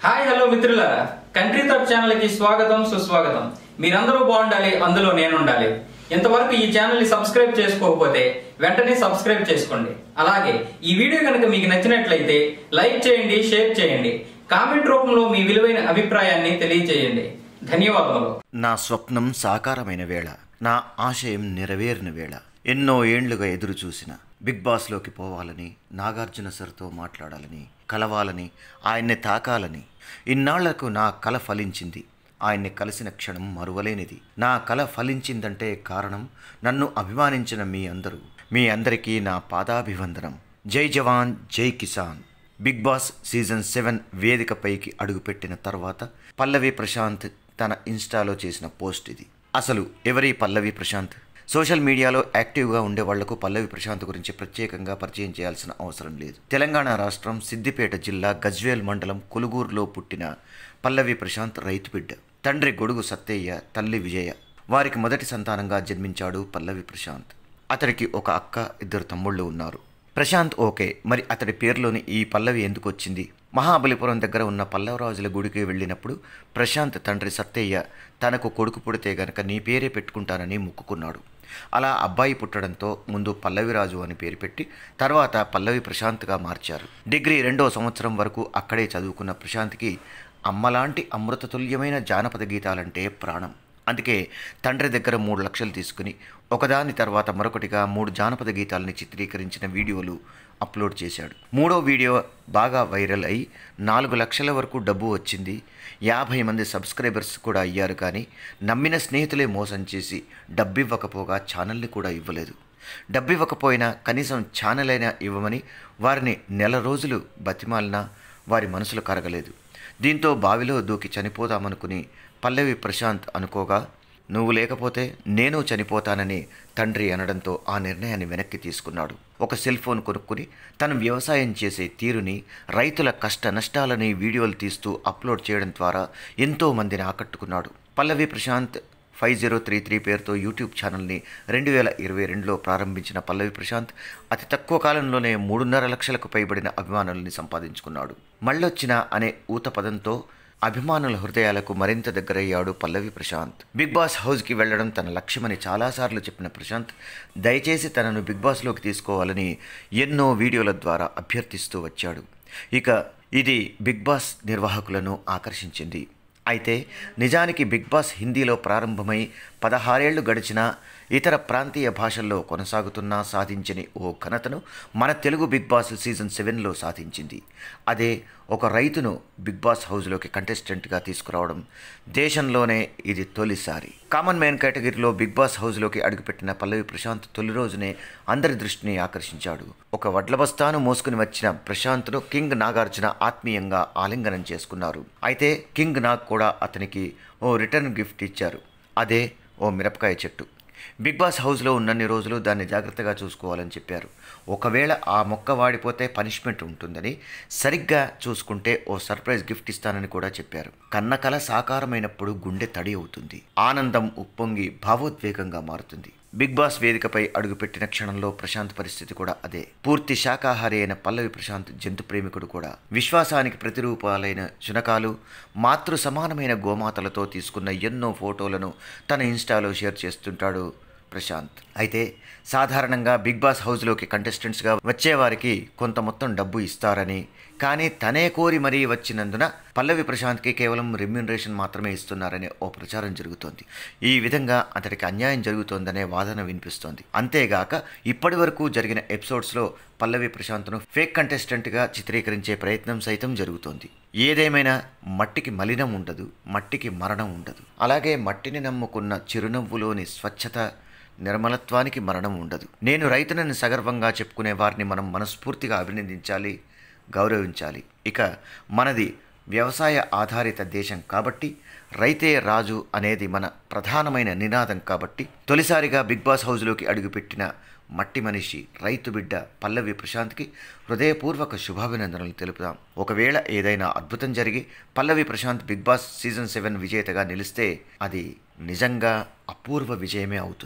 Hi hello మిత్రులారా Country Thought channel కి స్వాగతం సుస్వాగతం మీరందరూ బాగుండాలి అందులో నేను ఉండాలి ఇంతవరకు ఈ ఛానల్ ని సబ్స్క్రైబ్ చేసుకోకపోతే వెంటనే సబ్స్క్రైబ్ చేసుకోండి అలాగే ఈ వీడియో కనుక మీకు నచ్చినట్లయితే లైక్ చేయండి షేర్ చేయండి కామెంట్ రూపంలో మీ విలువైన అభిప్రాయాన్ని తెలియజేయండి ధన్యవాదములు నా స్వప్నం సాకారమైన వేళ నా ఆశయం నెరవేరిన వేళ ఎన్నో ఏండ్లుగా ఎదురు చూసిన బిగ్ బాస్లోకి పోవాలని నాగార్జున సర్తో మాట్లాడాలని కలవాలని ఆయన్ని తాకాలని ఇన్నాళ్లకు నా కల ఫలించింది ఆయన్ని కలిసిన క్షణం మరువలేనిది నా కల ఫలించిందంటే కారణం నన్ను అభిమానించిన మీ అందరూ మీ అందరికీ నా పాదాభివందనం జై జవాన్ జై కిసాన్ బిగ్ బాస్ సీజన్ సెవెన్ వేదికపైకి అడుగుపెట్టిన తర్వాత పల్లవి ప్రశాంత్ తన ఇన్స్టాలో చేసిన పోస్ట్ ఇది అసలు ఎవరి పల్లవి ప్రశాంత్ సోషల్ మీడియాలో యాక్టివ్గా ఉండే వాళ్లకు పల్లవి ప్రశాంత్ గురించి ప్రత్యేకంగా పరిచయం చేయాల్సిన అవసరం లేదు తెలంగాణ రాష్ట్రం సిద్దిపేట జిల్లా గజ్వేల్ మండలం కొలుగూరులో పుట్టిన పల్లవి ప్రశాంత్ రైతు బిడ్డ తండ్రి గొడుగు సత్తయ్య తల్లి విజయ వారికి మొదటి సంతానంగా జన్మించాడు పల్లవి ప్రశాంత్ అతడికి ఒక అక్క ఇద్దరు తమ్ముళ్ళు ఉన్నారు ప్రశాంత్ ఓకే మరి అతడి పేరులోని ఈ పల్లవి ఎందుకు వచ్చింది మహాబలిపురం దగ్గర ఉన్న పల్లవరాజుల గుడికి వెళ్ళినప్పుడు ప్రశాంత్ తండ్రి సత్తయ్య తనకు కొడుకు పుడితే గనక నీ పేరే పెట్టుకుంటానని మొక్కుకున్నాడు అలా అబ్బాయి పుట్టడంతో ముందు పల్లవిరాజు అని పేరు పెట్టి తర్వాత పల్లవి ప్రశాంత్గా మార్చారు డిగ్రీ రెండో సంవత్సరం వరకు అక్కడే చదువుకున్న ప్రశాంత్కి అమ్మలాంటి అమృతతుల్యమైన జానపద గీతాలంటే ప్రాణం అందుకే తండ్రి దగ్గర మూడు లక్షలు తీసుకుని ఒకదాని తర్వాత మరొకటిగా మూడు జానపద గీతాలని చిత్రీకరించిన వీడియోలు అప్లోడ్ చేశాడు మూడో వీడియో బాగా వైరల్ అయి నాలుగు లక్షల వరకు డబ్బు వచ్చింది యాభై మంది సబ్స్క్రైబర్స్ కూడా అయ్యారు కానీ నమ్మిన స్నేహితులే మోసం చేసి డబ్బివ్వకపోగా ఛానల్ని కూడా ఇవ్వలేదు డబ్బివ్వకపోయినా కనీసం ఛానల్ అయినా ఇవ్వమని వారిని నెల రోజులు బతిమాలినా వారి మనసులు కరగలేదు దీంతో బావిలో దూకి చనిపోదామనుకుని పల్లవి ప్రశాంత్ అనుకోగా నువ్వు లేకపోతే నేను చనిపోతానని తండ్రి అనడంతో ఆ నిర్ణయాన్ని వెనక్కి తీసుకున్నాడు ఒక సెల్ ఫోన్ కొనుక్కుని తను వ్యవసాయం చేసే తీరుని రైతుల కష్ట నష్టాలని వీడియోలు తీస్తూ అప్లోడ్ చేయడం ద్వారా ఎంతో మందిని ఆకట్టుకున్నాడు Pallavi Prashanth five zero three three పేరుతో యూట్యూబ్ ఛానల్ని రెండు వేల ఇరవై రెండులో ప్రారంభించిన పల్లవి ప్రశాంత్ అతి తక్కువ కాలంలోనే మూడున్నర లక్షలకు పైబడిన అభిమానుల్ని సంపాదించుకున్నాడు మళ్ళొచ్చిన అనే ఊత పదంతో అభిమానుల హృదయాలకు మరింత దగ్గరయ్యాడు పల్లవి ప్రశాంత్ బిగ్ బాస్ హౌస్కి వెళ్లడం తన లక్ష్యమని చాలాసార్లు చెప్పిన ప్రశాంత్ దయచేసి తనను బిగ్ బాస్లోకి తీసుకోవాలని ఎన్నో వీడియోల ద్వారా అభ్యర్థిస్తూ వచ్చాడు ఇక ఇది బిగ్ బాస్ నిర్వాహకులను ఆకర్షించింది అయితే నిజానికి బిగ్ బాస్ హిందీలో ప్రారంభమై పదహారేళ్లు గడిచినా ఇతర ప్రాంతీయ భాషల్లో కొనసాగుతున్నా సాధించని ఓ ఘనతను మన తెలుగు బిగ్ బాస్ సీజన్ సెవెన్లో సాధించింది అదే ఒక రైతును బిగ్ బాస్ హౌస్లోకి కంటెస్టెంట్గా తీసుకురావడం దేశంలోనే ఇది తొలిసారి కామన్ మ్యాన్ కేటగిరీలో బిగ్ బాస్ హౌస్లోకి అడుగుపెట్టిన పల్లవి ప్రశాంత్ తొలి రోజునే అందరి దృష్టిని ఆకర్షించాడు ఒక వడ్ల బస్తాను మోసుకుని వచ్చిన ప్రశాంత్ను కింగ్ నాగార్జున ఆత్మీయంగా ఆలింగనం చేసుకున్నారు అయితే కింగ్ నాగ్ కూడా అతనికి ఓ రిటర్న్ గిఫ్ట్ ఇచ్చారు అదే ఓ మిరపకాయ చెట్టు బిగ్ బాస్ హౌస్లో ఉన్నన్ని రోజులు దాన్ని జాగ్రత్తగా చూసుకోవాలని చెప్పారు ఒకవేళ ఆ మొక్క వాడిపోతే పనిష్మెంట్ ఉంటుందని సరిగ్గా చూసుకుంటే ఓ సర్ప్రైజ్ గిఫ్ట్ ఇస్తానని కూడా చెప్పారు కన్న కల సాకారమైనప్పుడు గుండె తడి అవుతుంది ఆనందం ఉప్పొంగి భావోద్వేగంగా మారుతుంది బిగ్ బాస్ వేదికపై అడుగుపెట్టిన క్షణంలో ప్రశాంత్ పరిస్థితి కూడా అదే పూర్తి శాకాహారి అయిన పల్లవి ప్రశాంత్ జంతు ప్రేమికుడు కూడా విశ్వాసానికి ప్రతిరూపాలైన శునకాలు మాతృ సమానమైన గోమాతలతో తీసుకున్న ఎన్నో ఫోటోలను తన ఇన్స్టాలో షేర్ చేస్తుంటాడు ప్రశాంత్ అయితే సాధారణంగా బిగ్ బాస్ హౌస్లోకి కంటెస్టెంట్స్గా వచ్చేవారికి కొంత మొత్తం డబ్బు ఇస్తారని కానీ తనే కోరి మరీ వచ్చినందున పల్లవి ప్రశాంత్కి కేవలం రెమ్యూనరేషన్ మాత్రమే ఇస్తున్నారనే ఓ ప్రచారం జరుగుతోంది ఈ విధంగా అతడికి అన్యాయం జరుగుతోందనే వాదన వినిపిస్తోంది అంతేగాక ఇప్పటి వరకు జరిగిన ఎపిసోడ్స్లో పల్లవి ప్రశాంత్ను ఫేక్ కంటెస్టెంట్గా చిత్రీకరించే ప్రయత్నం సైతం జరుగుతోంది ఏదేమైనా మట్టికి మలినం ఉండదు మట్టికి మరణం ఉండదు అలాగే మట్టిని నమ్ముకున్న చిరునవ్వులోని స్వచ్ఛత నిర్మలత్వానికి మరణం ఉండదు నేను రైతునని సగర్వంగా చెప్పుకునే వారిని మనం మనస్ఫూర్తిగా అభినందించాలి గౌరవించాలి ఇక మనది వ్యవసాయ ఆధారిత దేశం కాబట్టి రైతే రాజు అనేది మన ప్రధానమైన నినాదం కాబట్టి తొలిసారిగా బిగ్ బాస్ హౌస్లోకి అడుగుపెట్టిన మట్టి మనిషి రైతు బిడ్డ పల్లవి ప్రశాంత్కి హృదయపూర్వక శుభాభినందనలు తెలుపుదాం ఒకవేళ ఏదైనా అద్భుతం జరిగి Pallavi Prashanth Bigg Boss season seven విజేతగా నిలిస్తే అది నిజంగా అపూర్వ విజయమే అవుతుంది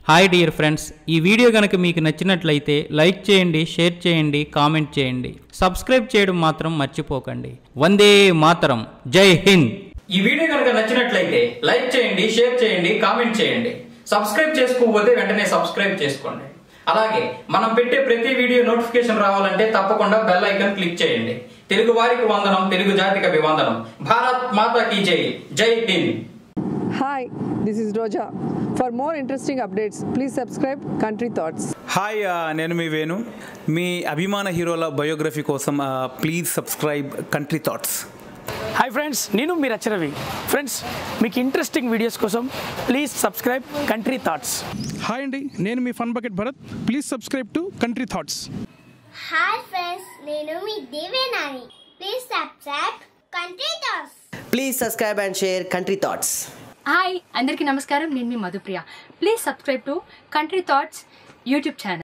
హాయ్ డియర్ ఫ్రెండ్స్ ఈ వీడియో కనుక మీకు నచ్చినట్లయితే లైక్ చేయండి షేర్ చేయండి కామెంట్ చేయండి సబ్స్క్రైబ్ చేయడం మాత్రం మర్చిపోకండి వందే మాతరం జై హింద్ ఈ వీడియో కనుక నచ్చినట్లయితే లైక్ చేయండి షేర్ చేయండి కామెంట్ చేయండి సబ్స్క్రైబ్ చేసుకోకపోతే వెంటనే సబ్స్క్రైబ్ చేసుకోండి అలాగే మనం పెట్టే ప్రతి వీడియో నోటిఫికేషన్ రావాలంటే తప్పకుండా బెల్ ఐకాన్ క్లిక్ చేయండి తెలుగు వారికి వందనం తెలుగు జాతికి అభివందనం భారత్ మాతా కీ జై జై హింద్ Hi, this is Roja. For more interesting updates, please subscribe Country Thoughts. Hi ఆ, నేను మీ వేణు మీ అభిమాన హీరోల బయోగ్రఫీ కోసం ఆ, please subscribe country thoughts hi friends నేను మీ రచరవి ఫ్రెండ్స్ మీకు ఇంట్రెస్టింగ్ వీడియోస్ కోసం please subscribe country thoughts hi అండి నేను మీ fun bucket Bharat please subscribe to country thoughts hi friends నేను మీ Devenani please subscribe country thoughts Please subscribe and share Country Thoughts. Hi అందరికీ నమస్కారం నేను మీ Madhupriya please subscribe to country thoughts YouTube channel